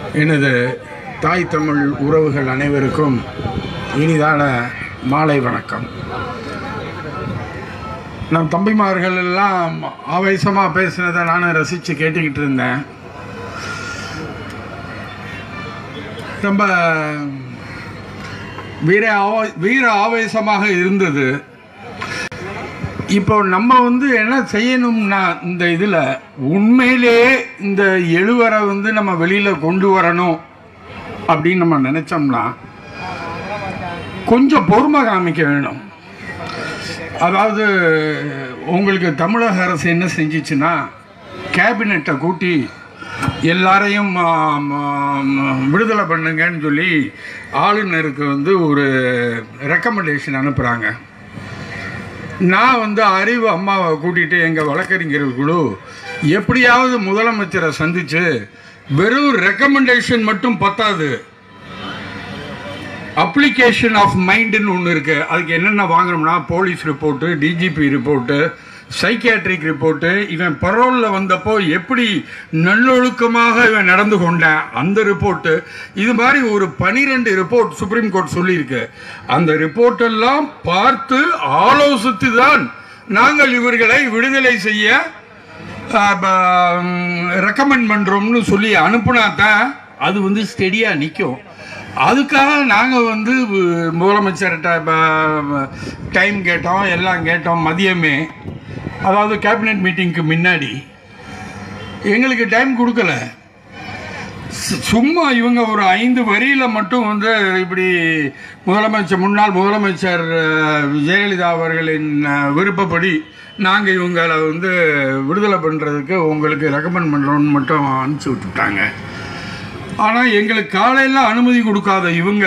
எனது தாய் தமிழ் உறவுகள் அனைவருக்கும் இனிதான மாலை வணக்கம் நம் தம்பிமார்கள் எல்லாம் ஆவேசமாக பேசினதை நானும் ரசித்து கேட்டுக்கிட்டு இருந்தேன் ரொம்ப வீர ஆவ வீர ஆவேசமாக இருந்தது இப்போ நம்ம வந்து என்ன செய்யணும்னா இந்த இதில் உண்மையிலே இந்த எழுவரை வந்து நம்ம வெளியில் கொண்டு வரணும் அப்படின்னு நம்ம நினச்சோம்னா கொஞ்சம் பொறுமை காமிக்க வேணும் அதாவது உங்களுக்கு தமிழக அரசு என்ன செஞ்சிச்சுன்னா கேபினெட்டை கூட்டி எல்லாரையும் ஆம், ஆம், விடுதலை பண்ணுங்கன்னு சொல்லி ஆளுநருக்கு வந்து ஒரு ரெக்கமெண்டேஷன் அனுப்புகிறாங்க நான் வந்து அறிவு அம்மாவை கூட்டிகிட்டு எங்கள் வழக்கறிஞர் குழு எப்படியாவது முதலமைச்சரை சந்தித்து வெறும் ரெக்கமெண்டேஷன் மட்டும் பத்தாது அப்ளிகேஷன் ஆஃப் மைண்டுன்னு ஒன்று இருக்குது அதுக்கு என்னென்ன வாங்கணும்னா police report DGP report psychiatric report இவன் பரோலில் வந்தப்போ எப்படி நல்லொழுக்கமாக இவன் நடந்து கொண்டான் அந்த ரிப்போர்ட்டு இது மாதிரி ஒரு பனிரெண்டு ரிப்போர்ட் சுப்ரீம் கோர்ட் சொல்லியிருக்கு அந்த ரிப்போர்ட்டெல்லாம் பார்த்து ஆலோசித்து தான் நாங்கள் இவர்களை விடுதலை செய்ய ரெக்கமெண்ட் பண்ணுறோம்னு சொல்லி அனுப்புனா தான் அது வந்து ஸ்டெடியாக நிற்கும் அதுக்காக நாங்கள் வந்து முதலமைச்சர்கிட்ட டைம் கேட்டோம் எல்லாம் கேட்டோம் மதியமே அதாவது கேபினெட் மீட்டிங்க்கு முன்னாடி எங்களுக்கு டைம் கொடுக்கல சு- சும்மா இவங்க ஒரு ஐந்து வரியில் மட்டும் வந்து இப்படி முதலமைச்சர் முன்னாள் முதலமைச்சர் அஹ், ஜெயலலிதா அவர்களின் அஹ், விருப்பப்படி நாங்கள் இவங்களை வந்து விடுதலை பண்ணுறதுக்கு உங்களுக்கு ரெக்கமெண்ட் பண்ணுறோன்னு மட்டும் அனுப்பிச்சி விட்டுட்டாங்க ஆனால் எங்களுக்கு காலையில் அனுமதி கொடுக்காத இவங்க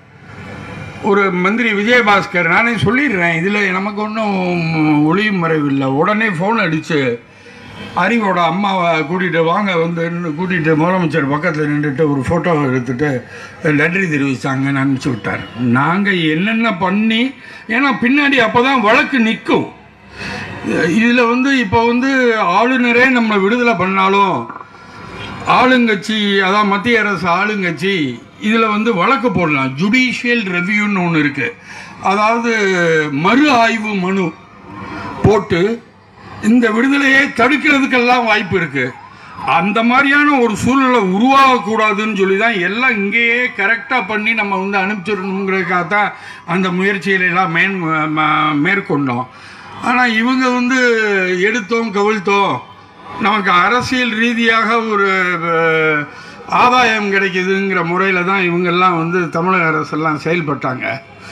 ஒரு மந்திரி விஜயபாஸ்கர் நானே சொல்லிடுறேன் இதில் நமக்கு ஒன்றும் ஒளியும் மறைவு இல்லை உடனே ஃபோன் அடித்து அறிவோட அம்மாவை கூட்டிகிட்டு வாங்க வந்து கூட்டிகிட்டு முதலமைச்சர் பக்கத்தில் நின்றுட்டு ஒரு ஃபோட்டோ எடுத்துட்டு நன்றி தெரிவித்தாங்கன்னு அனுப்பிச்சி விட்டார் நாங்கள் என்னென்ன பண்ணி ஏன்னா பின்னாடி அப்போ தான் வழக்கு நிற்கும் இதில் வந்து இப்போ வந்து ஆளுநரே நம்மளை விடுதலை பண்ணாலும் ஆளுங்கட்சி அதான் மத்திய அரசு ஆளுங்கட்சி இதில் வந்து வழக்கு போடலாம் ஜுடிஷியல் ரெவ்யூன்னு ஒன்று இருக்குது அதாவது மறு ஆய்வு மனு போட்டு இந்த விடுதலையை தடுக்கிறதுக்கெல்லாம் வாய்ப்பு இருக்குது அந்த மாதிரியான ஒரு சூழ்நிலை உருவாகக்கூடாதுன்னு சொல்லி தான் எல்லாம் இங்கேயே கரெக்டாக பண்ணி நம்ம வந்து அனுப்பிச்சிடணுங்கிறதுக்காக தான் அந்த முயற்சிகளை எல்லாம் மேன் ம- மேற்கொண்டோம் ஆனால் இவங்க வந்து எடுத்தோம் கவிழ்த்தோம் நமக்கு அரசியல் ரீதியாக ஒரு அஹ், ஆதாயம் கிடைக்குதுங்கிற முறையில் தான் இவங்கெல்லாம் வந்து தமிழக அரசெல்லாம் செயல்பட்டாங்க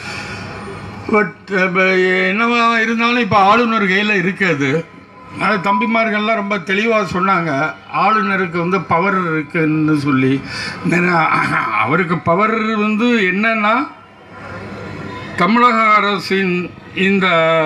பட் என்னவா இருந்தாலும் இப்போ ஆளுநர் கையில் இருக்காது அது தம்பிமார்கள்லாம் ரொம்ப தெளிவாக சொன்னாங்க ஆளுநருக்கு வந்து பவர் இருக்குன்னு சொல்லி ஏன்னா, அவருக்கு பவர் வந்து என்னன்னா தமிழக அரசின் இந்த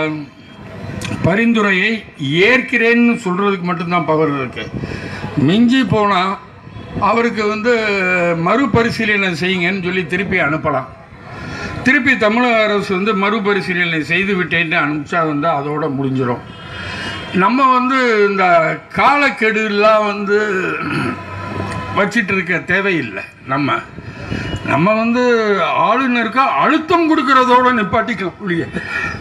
பரிந்துரையை ஏற்கிறேன்னு சொல்கிறதுக்கு மட்டும்தான் பவர் இருக்கு மிஞ்சி போனால் அவருக்கு வந்து மறுபரிசீலனை செய்யுங்கன்னு சொல்லி திருப்பி அனுப்பலாம் திருப்பி தமிழக அரசு வந்து மறுபரிசீலனை செய்து விட்டேன்னு அனுப்பிச்சா வந்து அதோட முடிஞ்சிடும் நம்ம வந்து இந்த காலக்கெடுலாம் வந்து வச்சிட்டு இருக்க தேவையில்லை நம்ம நம்ம வந்து ஆளுநருக்கு அழுத்தம் கொடுக்கறதோட நிப்பாட்டிக்க முடியும்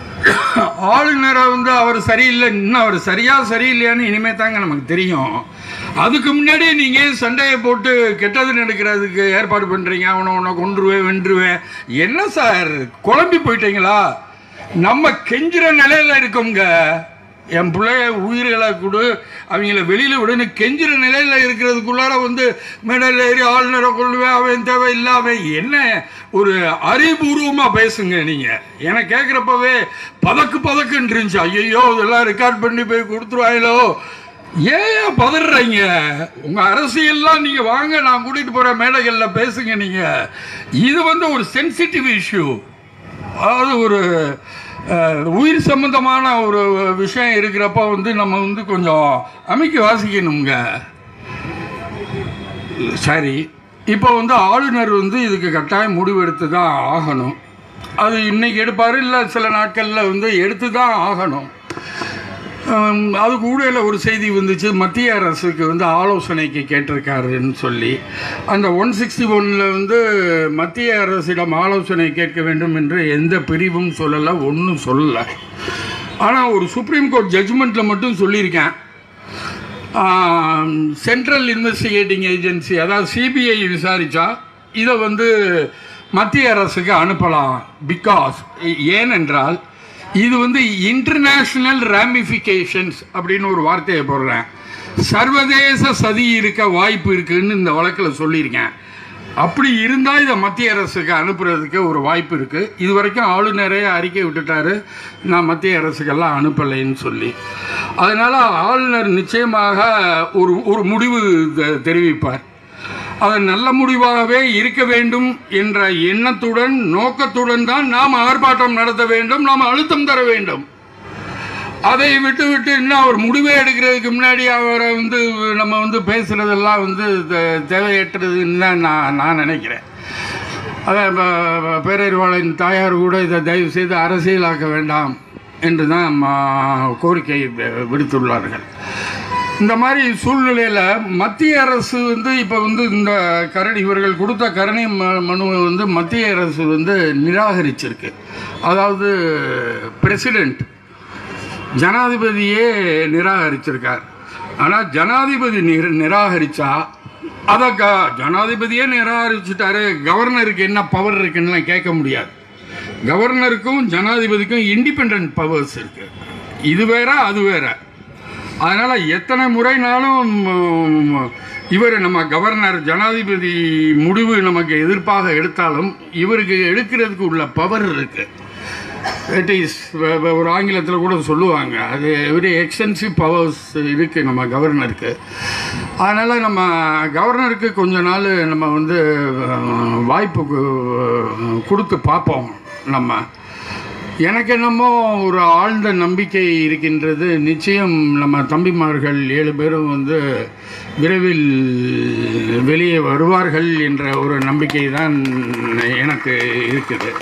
ஆளுநரை வந்து அவர் சரியில்லை இன்னும் அவர் சரியா சரியில்லையான்னு இனிமே தாங்க நமக்கு தெரியும் அதுக்கு முன்னாடி நீங்கள் சண்டையை போட்டு கெட்டது நடக்கிறதுக்கு ஏற்பாடு பண்ணுறீங்க அவனை உன்னை கொன்றுவேன் வென்றுவேன் என்ன சார் குழம்பி போயிட்டீங்களா நம்ம கெஞ்சுற நிலையில இருக்கோங்க என் பிள்ளைய உயிர்களை கொடு அவங்கள வெளியில் விடுன்னு கெஞ்சுற நிலையில் இருக்கிறதுக்குள்ளார வந்து மேடையில் ஏறி ஆளுநரை கொள்ளுவேன் அவன் தேவையில்லை அவன் என்ன ஒரு அறிவுபூர்வமாக பேசுங்க நீங்கள் எனக்கு கேட்குறப்பவே பதக்கு பதக்குன்னு இருந்துச்சு ஐயோ இதெல்லாம் ரெக்கார்ட் பண்ணி போய் கொடுத்துருவாங்களோ ஏன் பதறீங்க உங்கள் அரசியல்லாம் நீங்கள் வாங்க நான் கூட்டிகிட்டு போகிற மேடைகளில் பேசுங்க நீங்கள் இது வந்து ஒரு சென்சிட்டிவ் இஷ்யூ அதாவது ஒரு அஹ், உயிர் சம்பந்தமான ஒரு விஷயம் இருக்கிறப்ப வந்து நம்ம வந்து கொஞ்சம் அமைக்க வாசிக்கணுங்க சரி இப்போ வந்து ஆளுநர் வந்து இதுக்கு கட்டாயம் முடிவெடுத்து தான் ஆகணும் அது இன்னைக்கு எடுப்பார் இல்லை சில நாட்களில் வந்து எடுத்து தான் ஆகணும் ஹம், அது கூட ஒரு செய்தி வந்துச்சு மத்திய அரசுக்கு வந்து ஆலோசனைக்கு கேட்டிருக்காருன்னு சொல்லி அந்த ஒன் சிக்ஸ்டி ஒன்னில் வந்து மத்திய அரசிடம் ஆலோசனை கேட்க வேண்டும் என்று எந்த பிரிவும் சொல்லலை ஒன்றும் சொல்லலை ஆனால் ஒரு சுப்ரீம் கோர்ட் ஜட்ஜ்மெண்ட்டில் மட்டும் சொல்லியிருக்கேன் சென்ட்ரல் இன்வெஸ்டிகேட்டிங் ஏஜென்சி அதாவது சிபிஐ விசாரித்தா இதை வந்து மத்திய அரசுக்கு அனுப்பலாம் பிகாஸ் ஏனென்றால் இது வந்து இன்டர்நேஷ்னல் ரேமிஃபிகேஷன்ஸ் அப்படின்னு ஒரு வார்த்தையை போடுறேன் சர்வதேச சதி இருக்க வாய்ப்பு இருக்குன்னு இந்த வழக்கில் சொல்லியிருக்கேன் அப்படி இருந்தால் இதை மத்திய அரசுக்கு அனுப்புறதுக்கு ஒரு வாய்ப்பு இருக்குது இது வரைக்கும் ஆளுநரே அறிக்கை விட்டுட்டாரு நான் மத்திய அரசுக்கெல்லாம் அனுப்பலைன்னு சொல்லி அதனால் ஆளுநர் நிச்சயமாக ஒரு ஒரு முடிவு தெ- தெரிவிப்பார் அது நல்ல முடிவாகவே இருக்க வேண்டும் என்ற எண்ணத்துடன் நோக்கத்துடன் தான் நாம் ஆர்ப்பாட்டம் நடத்த வேண்டும் நாம் அழுத்தம் தர வேண்டும் அதை விட்டு விட்டு இன்னும் அவர் முடிவே எடுக்கிறதுக்கு முன்னாடி அவரை வந்து நம்ம வந்து பேசுறதெல்லாம் வந்து தே- தேவையற்றதுன்னு தான் நான் நான் நினைக்கிறேன் அதான் ப- பேரறிவாளன் தாயார் கூட இதை தயவு செய்து அரசியலாக்க வேண்டாம் என்று தான் ம- கோரிக்கை வி- விடுத்துள்ளார்கள் இந்த மாதிரி சூழ்நிலையில் மத்திய அரசு வந்து இப்போ வந்து இந்த கரணி இவர்கள் கொடுத்த கருணை ம மனுவை வந்து மத்திய அரசு வந்து நிராகரிச்சிருக்கு அதாவது பிரசிடெண்ட் ஜனாதிபதியே நிராகரிச்சிருக்கார் ஆனால் ஜனாதிபதி நிர நிராகரிச்சா அதை க ஜனாதிபதியே நிராகரிச்சுட்டாரு கவர்னருக்கு என்ன பவர் இருக்குன்னு கேட்க முடியாது கவர்னருக்கும் ஜனாதிபதிக்கும் இண்டிபெண்ட் பவர்ஸ் இருக்கு இது வேற அது வேற அதனால எத்தனை முறைனாலும் ம், இவர் நம்ம கவர்னர் ஜனாதிபதி முடிவு நமக்கு எதிர்ப்பாக எடுத்தாலும் இவருக்கு எடுக்கிறதுக்கு உள்ள பவர் இருக்கு இட் இஸ் ஒரு ஆங்கிலத்தில் கூட சொல்லுவாங்க அது வெரி எக்ஸ்டென்சிவ் பவர்ஸ் இருக்குது நம்ம கவர்னருக்கு அதனால் நம்ம கவர்னருக்கு கொஞ்ச நாள் நம்ம வந்து அஹ், வாய்ப்பு கு- கொடுத்து பார்ப்போம் நம்ம எனக்கு என்னமோ ஒரு ஆழ்ந்த நம்பிக்கை இருக்கின்றது நிச்சயம் நம்ம தம்பிமார்கள் ஏழு பேரும் வந்து விரைவில் வெளியே வருவார்கள் என்ற ஒரு நம்பிக்கை தான் எனக்கு இருக்குது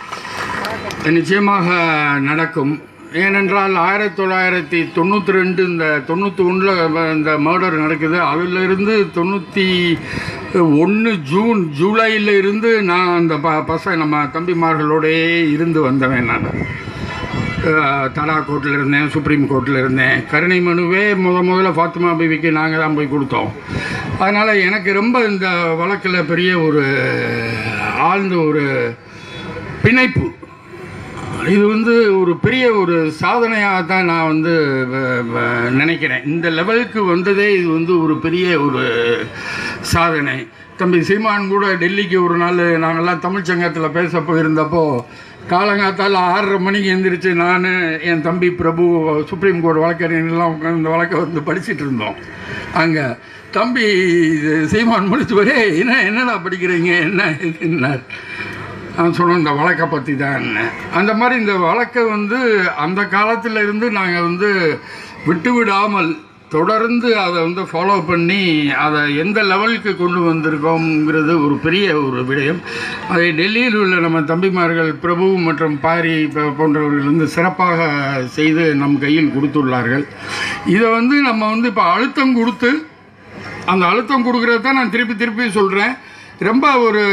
நிச்சயமாக நடக்கும் ஏனென்றால் ஆயிரத்தி தொள்ளாயிரத்தி தொண்ணூற்றி ரெண்டு இந்த தொண்ணூற்றி ஒன்றில் இந்த மர்டர் நடக்குது அதிலிருந்து தொண்ணூற்றி ஒன்று ஜூன் ஜூலையில் இருந்து நான் அந்த ப பசங்க நம்ம தம்பிமார்களோடயே இருந்து வந்தவன் நான் அஹ், தடா கோர்ட்டில் இருந்தேன் சுப்ரீம் கோர்ட்டில் இருந்தேன் கருணை மனுவே முத முதல்ல ஃபாத்திமா பிபிக்கு நாங்கள் தான் போய் கொடுத்தோம் அதனால் எனக்கு ரொம்ப இந்த வழக்கில் பெரிய ஒரு ஆழ்ந்த ஒரு பிணைப்பு இது வந்து ஒரு பெரிய ஒரு சாதனையாக தான் நான் வந்து வ- வ- நினைக்கிறேன் இந்த லெவலுக்கு வந்ததே இது வந்து ஒரு பெரிய ஒரு சாதனை தம்பி சீமான் கூட டெல்லிக்கு ஒரு நாள் நாங்கள்லாம் தமிழ் சங்கத்தில் பேச போயிருந்தப்போ காலங்காத்தால் ஆறரை மணிக்கு எந்திரிச்சு நான் என் தம்பி பிரபு சுப்ரீம் கோர்ட் வழக்கறிஞர்லாம் உட்கார்ந்து இந்த வழக்கை வந்து படிச்சிட்டு இருந்தோம் அங்கே தம்பி இது சீமான் முடிச்சு வரே என்ன என்னடா படிக்கிறீங்க என்ன இதுன்னார் நான் சொன்னேன் இந்த வழக்கை பற்றி தான் அந்த மாதிரி இந்த வழக்கை வந்து அந்த காலத்தில் இருந்து நாங்கள் வந்து விட்டு விடாமல் தொடர்ந்து அதை வந்து ஃபாலோ பண்ணி அதை எந்த லெவலுக்கு கொண்டு வந்திருக்கோங்கிறது ஒரு பெரிய ஒரு விடயம் அதை டெல்லியில் உள்ள நம்ம தம்பிமார்கள் பிரபு மற்றும் பாரி ப- போன்றவர்கள் வந்து சிறப்பாக செய்து நம் கையில் கொடுத்துள்ளார்கள் இதை வந்து நம்ம வந்து இப்போ அழுத்தம் கொடுத்து அந்த அழுத்தம் கொடுக்கறது தான் நான் திருப்பி திருப்பி சொல்கிறேன் ரொம்ப ஒரு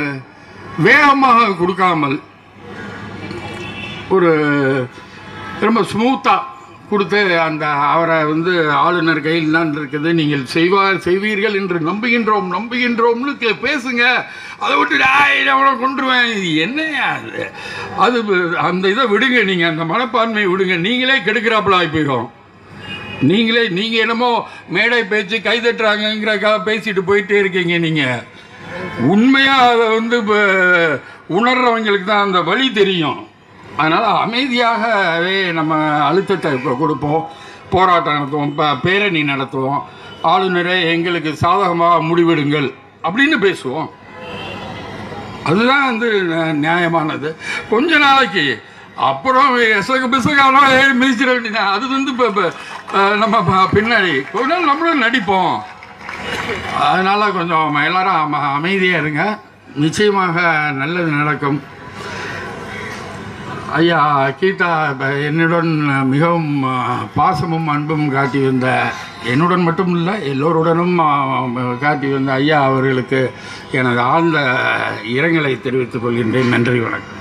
வேகமாக கொடுக்காமல் ஒரு ரொம்ப ஸ்மூத்தாக கொடுத்து அந்த அவரை வந்து ஆளுநர் கையில் தான் இருக்குது நீங்கள் செய்வார் செய்வீர்கள் என்று நம்புகின்றோம் நம்புகின்றோம்னு கே- பேசுங்க அதை விட்டு "டேய், நான் அவனை கொண்டுருவேன் இது என்னையா அது அது அந்த இதை விடுங்க நீங்கள் அந்த மனப்பான்மையை விடுங்க நீங்களே கெடுக்கிறாப்புல ஆகி போயிடும் நீங்களே நீங்கள் என்னமோ மேடை பேச்சு கை தட்டுறாங்கங்கிறக்காக பேசிட்டு போயிட்டே இருக்கீங்க நீங்கள் உண்மையாக அதை வந்து இப்போ உணர்றவங்களுக்கு தான் அந்த வழி தெரியும் அதனால் அமைதியாகவே நம்ம அழுத்தத்தை இப்போ கொடுப்போம் போராட்டம் நடத்துவோம் இப்போ பேரணி நடத்துவோம் ஆளுநரே எங்களுக்கு சாதகமாக முடிவெடுங்கள் அப்படின்னு பேசுவோம் அதுதான் வந்து ந- நியாயமானது கொஞ்ச நாளைக்கு அப்புறம் எசகு பிசகானா மிதிச்சிட வேண்டியதான் அது வந்து இப்போ இப்போ நம்ம ப- பின்னாடி கொஞ்ச நாள் நம்மளும் நடிப்போம் அதனால் கொஞ்சம் எல்லாரும் அம- அமைதியா இருங்க நிச்சயமாக நல்லது நடக்கும் ஐயா கீதா ப- என்னுடன் மிகவும் ஆ, பாசமும் அன்பும் காட்டி வந்த என்னுடன் மட்டும் இல்லை எல்லோருடனும் ஆ, காட்டி வந்த ஐயா அவர்களுக்கு எனது ஆழ்ந்த இரங்கலை தெரிவித்துக் கொள்கின்றேன் நன்றி வணக்கம்